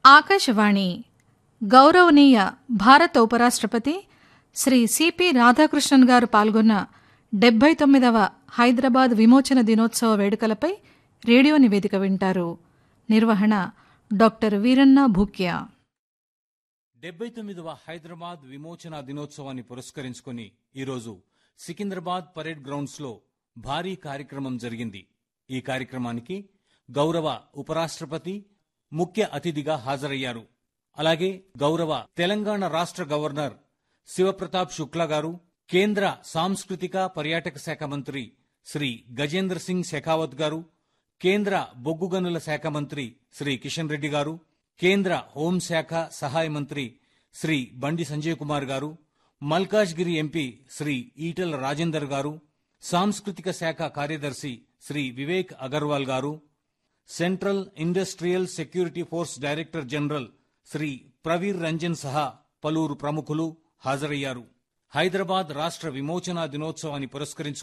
ఆకాశవాణి గౌరవనీయ భారత ఉపరాష్ట్రపతి శ్రీ సిపి రాధాకృష్ణన్ గారు పాల్గొన్న డెబ్బై తొమ్మిదవ హైదరాబాద్ విమోచన దినోత్సవ వేడుకలపై రేడియో నివేదిక వింటారు నిర్వహణ డాక్టర్ వీరన్న భూక్య డెబ్బై తొమ్మిదవ హైదరాబాద్ విమోచన దినోత్సవాన్ని పురస్కరించుకొని ఈరోజు సికింద్రాబాద్ పరేడ్ గ్రౌండ్స్ లో భారీ కార్యక్రమం జరిగింది ఈ కార్యక్రమానికి గౌరవ ఉపరాష్ట్రపతి ముఖ్య అతిథిగా హాజరయ్యారు అలాగే గౌరవ తెలంగాణ రాష్ట్ర గవర్నర్ శివప్రతాప్ శుక్లా గారు కేంద్ర సాంస్కృతిక పర్యాటక శాఖ మంత్రి శ్రీ గజేంద్ర సింగ్ షెకావత్ గారు కేంద్ర బొగ్గు గనుల శాఖ మంత్రి శ్రీ కిషన్ రెడ్డి గారు కేంద్ర హోంశాఖ సహాయ మంత్రి శ్రీ బండి సంజయ్ కుమార్ గారు మల్కాజ్గిరి ఎంపీ శ్రీ ఈటల రాజేందర్ గారు సాంస్కృతిక శాఖ కార్యదర్శి శ్రీ వివేక్ అగర్వాల్ గారు Central Industrial Security Force director general Sri Praveer Ranjan సహా పలువురు ప్రముఖులు హాజరయ్యారు హైదరాబాద్ రాష్ట్ర విమోచన దినోత్సవాన్ని పురస్కరించుకుని